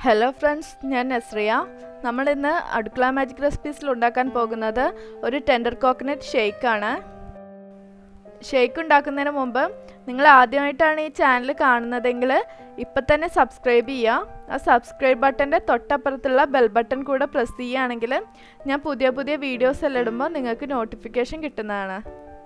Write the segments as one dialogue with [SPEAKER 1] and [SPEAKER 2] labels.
[SPEAKER 1] hello friends ഞാൻ നസ്രിയ നമ്മൾ ഇന്ന് അടുക്കള മാജിക് റെസിപ്പീസിൽ ഉണ്ടാക്കാൻ പോകുന്നത് ഒരു ടെൻഡർ കോക്കനട്ട് ഷേക്കാണ് ഷേക്ക് ഉണ്ടാക്കുന്നതിന് മുമ്പ് നിങ്ങൾ ആദ്യമായിട്ടാണ് ഈ ചാനൽ കാണുന്നതെങ്കിൽ ഇപ്പം തന്നെ സബ്സ്ക്രൈബ് ചെയ്യുക ആ സബ്സ്ക്രൈബ് ബട്ടൻ്റെ തൊട്ടപ്പുറത്തുള്ള ബെൽ ബട്ടൺ കൂടെ പ്രസ് ചെയ്യുകയാണെങ്കിൽ ഞാൻ പുതിയ പുതിയ വീഡിയോസ് എല്ലാം ഇടുമ്പോൾ നിങ്ങൾക്ക് നോട്ടിഫിക്കേഷൻ കിട്ടുന്നതാണ്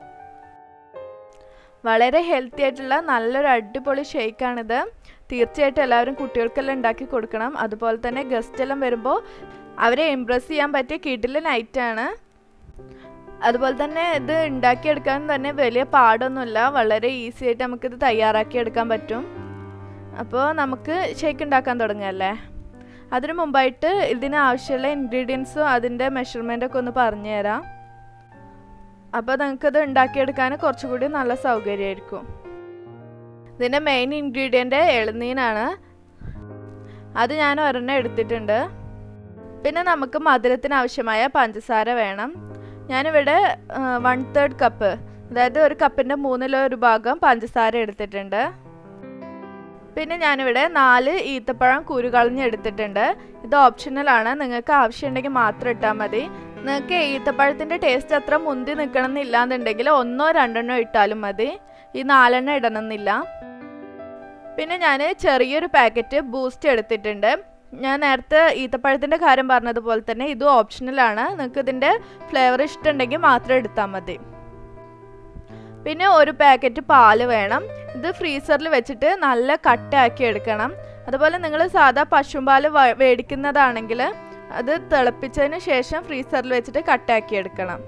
[SPEAKER 1] വളരെ ഹെൽത്തി ആയിട്ടുള്ള നല്ലൊരു അടിപൊളി ഷേക്കാണിത് തീർച്ചയായിട്ടും എല്ലാവരും കുട്ടികൾക്കെല്ലാം ഉണ്ടാക്കി കൊടുക്കണം അതുപോലെ തന്നെ ഗസ്റ്റ് എല്ലാം വരുമ്പോൾ അവരെ ഇമ്പ്രസ് ചെയ്യാൻ പറ്റിയ കിടിലൻ ഐറ്റാണ് അതുപോലെ തന്നെ ഇത് ഉണ്ടാക്കിയെടുക്കാൻ തന്നെ വലിയ പാടൊന്നുമില്ല വളരെ ഈസി ആയിട്ട് നമുക്കിത് തയ്യാറാക്കി എടുക്കാൻ പറ്റും അപ്പോൾ നമുക്ക് ഷേക്ക് ഉണ്ടാക്കാൻ തുടങ്ങല്ലേ അതിനു മുമ്പായിട്ട് ഇതിന് ആവശ്യമുള്ള ഇൻഗ്രീഡിയൻസും അതിൻ്റെ മെഷർമെൻറ്റൊക്കെ ഒന്ന് പറഞ്ഞു തരാം അപ്പോൾ നിങ്ങൾക്കത് ഉണ്ടാക്കിയെടുക്കാൻ കുറച്ചുകൂടി നല്ല സൗകര്യമായിരിക്കും ഇതിൻ്റെ മെയിൻ ഇൻഗ്രീഡിയൻ്റ് എളുന്നീനാണ് അത് ഞാൻ ഒരെണ്ണം എടുത്തിട്ടുണ്ട് പിന്നെ നമുക്ക് മധുരത്തിന് ആവശ്യമായ പഞ്ചസാര വേണം ഞാനിവിടെ വൺ തേർഡ് കപ്പ് അതായത് ഒരു കപ്പിൻ്റെ മൂന്നിലോ ഒരു ഭാഗം പഞ്ചസാര എടുത്തിട്ടുണ്ട് പിന്നെ ഞാനിവിടെ നാല് ഈത്തപ്പഴം കുരു കളഞ്ഞെടുത്തിട്ടുണ്ട് ഇത് ഓപ്ഷണലാണ് നിങ്ങൾക്ക് ആവശ്യമുണ്ടെങ്കിൽ മാത്രം ഇട്ടാൽ മതി നിങ്ങൾക്ക് ഈത്തപ്പഴത്തിൻ്റെ ടേസ്റ്റ് അത്ര മുന്തി നിൽക്കണം എന്നില്ലാന്നുണ്ടെങ്കിൽ ഒന്നോ രണ്ടെണ്ണോ ഇട്ടാലും മതി ഈ നാലെണ്ണം ഇടണമെന്നില്ല പിന്നെ ഞാൻ ചെറിയൊരു പാക്കറ്റ് ബൂസ്റ്റ് എടുത്തിട്ടുണ്ട് ഞാൻ നേരത്തെ ഈത്തപ്പഴത്തിൻ്റെ കാര്യം പറഞ്ഞതുപോലെ തന്നെ ഇതും ഓപ്ഷണലാണ് നിങ്ങൾക്ക് ഇതിൻ്റെ ഫ്ലേവർ ഇഷ്ടമുണ്ടെങ്കിൽ മാത്രം എടുത്താൽ മതി പിന്നെ ഒരു പാക്കറ്റ് പാല് വേണം ഇത് ഫ്രീസറിൽ വെച്ചിട്ട് നല്ല കട്ടയാക്കി എടുക്കണം അതുപോലെ നിങ്ങൾ സാധാ പശുമ്പാൽ മേടിക്കുന്നതാണെങ്കിൽ അത് തിളപ്പിച്ചതിന് ശേഷം ഫ്രീസറിൽ വെച്ചിട്ട് കട്ടാക്കി എടുക്കണം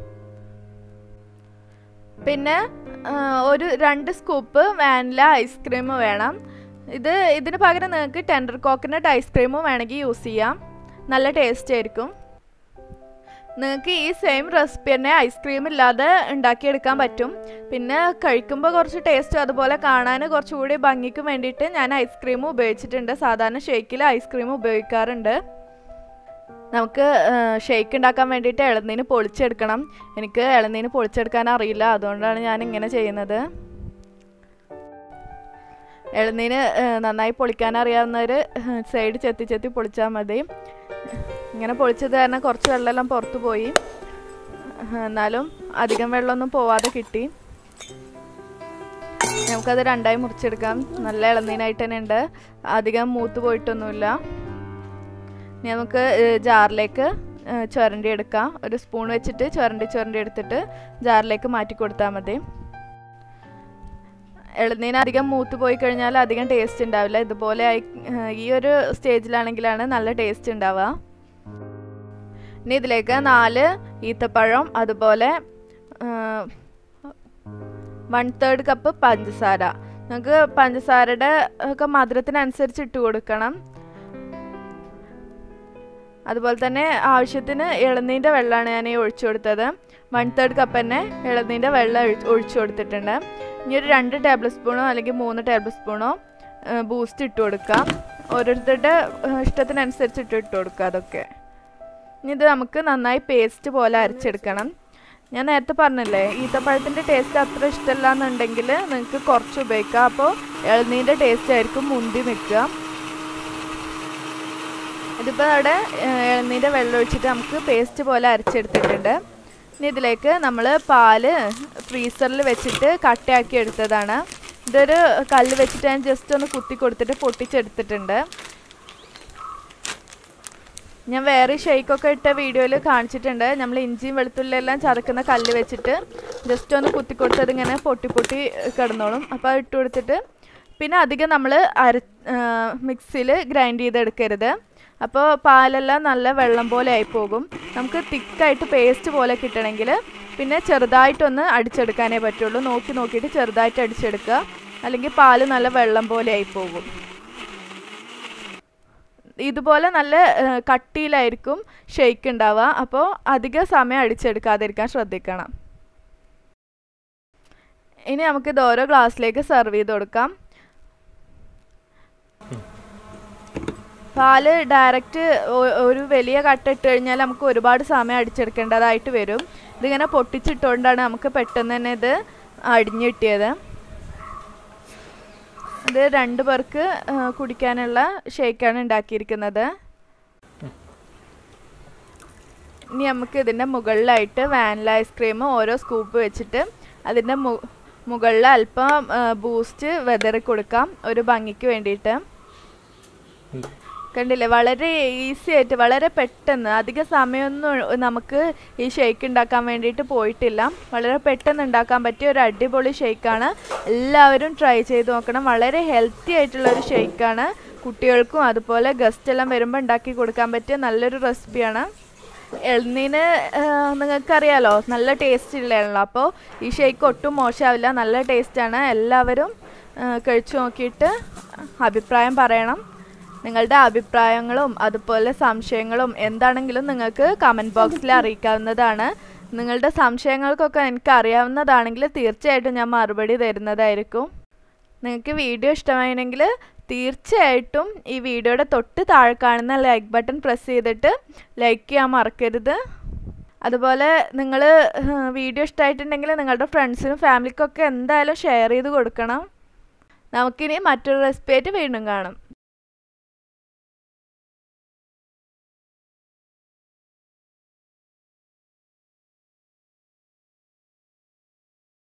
[SPEAKER 1] പിന്നെ ഒരു രണ്ട് സ്കൂപ്പ് വാനില ഐസ്ക്രീം വേണം ഇത് ഇതിന് പകരം നിങ്ങൾക്ക് ടെൻഡർ കോക്കനട്ട് ഐസ്ക്രീമും വേണമെങ്കിൽ യൂസ് ചെയ്യാം നല്ല ടേസ്റ്റ് ആയിരിക്കും നിങ്ങൾക്ക് ഈ സെയിം റെസിപ്പി തന്നെ ഐസ്ക്രീം ഇല്ലാതെ ഉണ്ടാക്കിയെടുക്കാൻ പറ്റും പിന്നെ കഴിക്കുമ്പോൾ കുറച്ച് ടേസ്റ്റ് അതുപോലെ കാണാൻ കുറച്ചുകൂടി ഭംഗിക്ക് വേണ്ടിയിട്ട് ഞാൻ ഐസ്ക്രീം ഉപയോഗിച്ചിട്ടുണ്ട് സാധാരണ ഷേക്കിൽ ഐസ്ക്രീം ഉപയോഗിക്കാറുണ്ട് നമുക്ക് ഷേക്ക് ഉണ്ടാക്കാൻ വേണ്ടിയിട്ട് ഇളനീന് പൊളിച്ചെടുക്കണം എനിക്ക് ഇളനീന് പൊളിച്ചെടുക്കാൻ അറിയില്ല അതുകൊണ്ടാണ് ഞാൻ ഇങ്ങനെ ചെയ്യുന്നത് ഇളനീന് നന്നായി പൊളിക്കാൻ അറിയാവുന്നവർ സൈഡ് ചെത്തി ചെത്തി പൊളിച്ചാൽ മതി ഇങ്ങനെ പൊളിച്ചത് കാരണം കുറച്ച് വെള്ളമെല്ലാം പുറത്തു പോയി എന്നാലും അധികം വെള്ളമൊന്നും പോവാതെ കിട്ടി നമുക്കത് രണ്ടായി മുറിച്ചെടുക്കാം നല്ല ഇളനീനായിട്ട് തന്നെ ഉണ്ട് അധികം മൂത്ത് പോയിട്ടൊന്നുമില്ല ഇനി നമുക്ക് ജാറിലേക്ക് ചുരണ്ടി എടുക്കാം ഒരു സ്പൂൺ വെച്ചിട്ട് ചുരണ്ടി ചുരണ്ടി എടുത്തിട്ട് ജാറിലേക്ക് മാറ്റി കൊടുത്താൽ മതി ഇളനീന് അധികം മൂത്ത് പോയി കഴിഞ്ഞാൽ അധികം ടേസ്റ്റ് ഉണ്ടാവില്ല ഇതുപോലെ ഈ ഒരു സ്റ്റേജിലാണെങ്കിലാണ് നല്ല ടേസ്റ്റ് ഉണ്ടാവുക ഇനി ഇതിലേക്ക് നാല് ഈത്തപ്പഴം അതുപോലെ വൺ തേർഡ് കപ്പ് പഞ്ചസാര നമുക്ക് പഞ്ചസാരയുടെ ഒക്കെ മധുരത്തിനനുസരിച്ച് ഇട്ട് കൊടുക്കണം അതുപോലെ തന്നെ ആവശ്യത്തിന് ഇളനീൻ്റെ വെള്ളമാണ് ഞാൻ ഒഴിച്ചു കൊടുത്തത് വൺ തേർഡ് കപ്പ് തന്നെ ഇളനീൻ്റെ വെള്ളം ഒഴിച്ചു കൊടുത്തിട്ടുണ്ട് ഇനി ഒരു രണ്ട് ടേബിൾ സ്പൂണോ അല്ലെങ്കിൽ മൂന്ന് ടേബിൾ സ്പൂണോ ബൂസ്റ്റ് ഇട്ട് കൊടുക്കാം ഓരോരുത്തരുടെ ഇഷ്ടത്തിനനുസരിച്ച് ഇട്ട് ഇട്ട് കൊടുക്കുക അതൊക്കെ ഇനി ഇത് നമുക്ക് നന്നായി പേസ്റ്റ് പോലെ അരച്ചെടുക്കണം ഞാൻ നേരത്തെ പറഞ്ഞില്ലേ ഈത്തപ്പഴത്തിൻ്റെ ടേസ്റ്റ് അത്ര ഇഷ്ടമല്ല എന്നുണ്ടെങ്കിൽ നിങ്ങൾക്ക് കുറച്ച് ഉപയോഗിക്കാം അപ്പോൾ ഇളനീൻ്റെ ടേസ്റ്റ് ആയിരിക്കും മുന്തി നിൽക്കുക ഇതിപ്പോൾ അവിടെ ഇളനീൻ്റെ വെള്ളം ഒഴിച്ചിട്ട് നമുക്ക് പേസ്റ്റ് പോലെ അരച്ചെടുത്തിട്ടുണ്ട് ഇനി ഇതിലേക്ക് നമ്മൾ പാല് ഫ്രീസറിൽ വെച്ചിട്ട് കട്ടയാക്കി എടുത്തതാണ് ഇതൊരു കല്ല് വെച്ചിട്ട് ഞാൻ ജസ്റ്റ് ഒന്ന് കുത്തി കൊടുത്തിട്ട് പൊട്ടിച്ചെടുത്തിട്ടുണ്ട് ഞാൻ വേറെ ഷെയ്ക്കൊക്കെ ഇട്ട വീഡിയോയിൽ കാണിച്ചിട്ടുണ്ട് നമ്മൾ ഇഞ്ചിയും വെളുത്തുള്ളിയെല്ലാം ചതക്കുന്ന കല്ല് വെച്ചിട്ട് ജസ്റ്റ് ഒന്ന് കുത്തി കൊടുത്തത് ഇങ്ങനെ പൊട്ടി പൊട്ടി കിടന്നോളും അപ്പോൾ അത് ഇട്ട് കൊടുത്തിട്ട് പിന്നെ അധികം നമ്മൾ അര മിക്സിയിൽ ഗ്രൈൻഡ് ചെയ്തെടുക്കരുത് അപ്പോൾ പാലെല്ലാം നല്ല വെള്ളം പോലെ ആയി പോകും നമുക്ക് തിക്കായിട്ട് പേസ്റ്റ് പോലെ കിട്ടണമെങ്കിൽ പിന്നെ ചെറുതായിട്ടൊന്ന് അടിച്ചെടുക്കാനേ പറ്റുള്ളൂ നോക്കി നോക്കിയിട്ട് ചെറുതായിട്ട് അടിച്ചെടുക്കുക അല്ലെങ്കിൽ പാല് നല്ല വെള്ളം പോലെ ആയി പോകും ഇതുപോലെ നല്ല കട്ടിയിലായിരിക്കും ഷെയ്ക്ക് ഉണ്ടാവുക അപ്പോൾ അധിക സമയം അടിച്ചെടുക്കാതിരിക്കാൻ ശ്രദ്ധിക്കണം ഇനി നമുക്കിത് ഓരോ ഗ്ലാസ്സിലേക്ക് സെർവ് ചെയ്ത് കൊടുക്കാം പാല് ഡയറക്റ്റ് ഒരു വലിയ കട്ട ഇട്ട് കഴിഞ്ഞാൽ നമുക്ക് ഒരുപാട് സമയം അടിച്ചെടുക്കേണ്ടതായിട്ട് വരും ഇതിങ്ങനെ പൊട്ടിച്ചിട്ടുകൊണ്ടാണ് നമുക്ക് പെട്ടെന്ന് തന്നെ ഇത് അടിഞ്ഞു കിട്ടിയത് ഇത് രണ്ട് പേർക്ക് ആ, കുടിക്കാനുള്ള ഷേക്കാണ് ഉണ്ടാക്കിയിരിക്കുന്നത് ഇനി നമുക്ക് ഇതിൻ്റെ മുകളിലായിട്ട് വാനില ഐസ്ക്രീം ഓരോ സ്കൂപ്പ് വെച്ചിട്ട് അതിൻ്റെ മു മുകളിൽ അല്പം ബൂസ്റ്റ് വെതറി കൊടുക്കാം ഒരു ഭംഗിക്ക് വേണ്ടിയിട്ട് കണ്ടില്ലേ വളരെ ഈസി ആയിട്ട് വളരെ പെട്ടെന്ന് അധിക സമയമൊന്നും നമുക്ക് ഈ ഷേക്ക് ഉണ്ടാക്കാൻ വേണ്ടിയിട്ട് പോയിട്ടില്ല വളരെ പെട്ടെന്ന് ഉണ്ടാക്കാൻ പറ്റിയ ഒരു അടിപൊളി ഷേക്കാണ് എല്ലാവരും ട്രൈ ചെയ്ത് നോക്കണം വളരെ ഹെൽത്തി ആയിട്ടുള്ള ഒരു ഷേക്കാണ് കുട്ടികൾക്കും അതുപോലെ ഗസ്റ്റ് എല്ലാം വരുമ്പോൾ ഉണ്ടാക്കി കൊടുക്കാൻ പറ്റിയ നല്ലൊരു റെസിപ്പിയാണ് എളനീന് നിങ്ങൾക്കറിയാലോ നല്ല ടേസ്റ്റ് ഉള്ളതാണല്ലോ അപ്പോൾ ഈ ഷേക്ക് ഒട്ടും മോശമാവില്ല നല്ല ടേസ്റ്റാണ് എല്ലാവരും ആ, കഴിച്ചു നോക്കിയിട്ട് അഭിപ്രായം പറയണം നിങ്ങളുടെ അഭിപ്രായങ്ങളും അതുപോലെ സംശയങ്ങളും എന്താണെങ്കിലും നിങ്ങൾക്ക് കമൻറ്റ് ബോക്സിൽ അറിയിക്കാവുന്നതാണ് നിങ്ങളുടെ സംശയങ്ങൾക്കൊക്കെ എനിക്ക് അറിയാവുന്നതാണെങ്കിൽ തീർച്ചയായിട്ടും ഞാൻ മറുപടി തരുന്നതായിരിക്കും നിങ്ങൾക്ക് വീഡിയോ ഇഷ്ടമായിരുന്നെങ്കിൽ തീർച്ചയായിട്ടും ഈ വീഡിയോയുടെ തൊട്ട് താഴെ കാണുന്ന ലൈക്ക് ബട്ടൺ പ്രസ് ചെയ്തിട്ട് ലൈക്ക് ചെയ്യാൻ മറക്കരുത് അതുപോലെ നിങ്ങൾ വീഡിയോ ഇഷ്ടമായിട്ടുണ്ടെങ്കിൽ നിങ്ങളുടെ ഫ്രണ്ട്സിനും ഫാമിലിക്കൊക്കെ എന്തായാലും ഷെയർ ചെയ്ത് കൊടുക്കണം നമുക്കിനി മറ്റൊരു റെസിപ്പി ആയിട്ട് വീണ്ടും കാണാം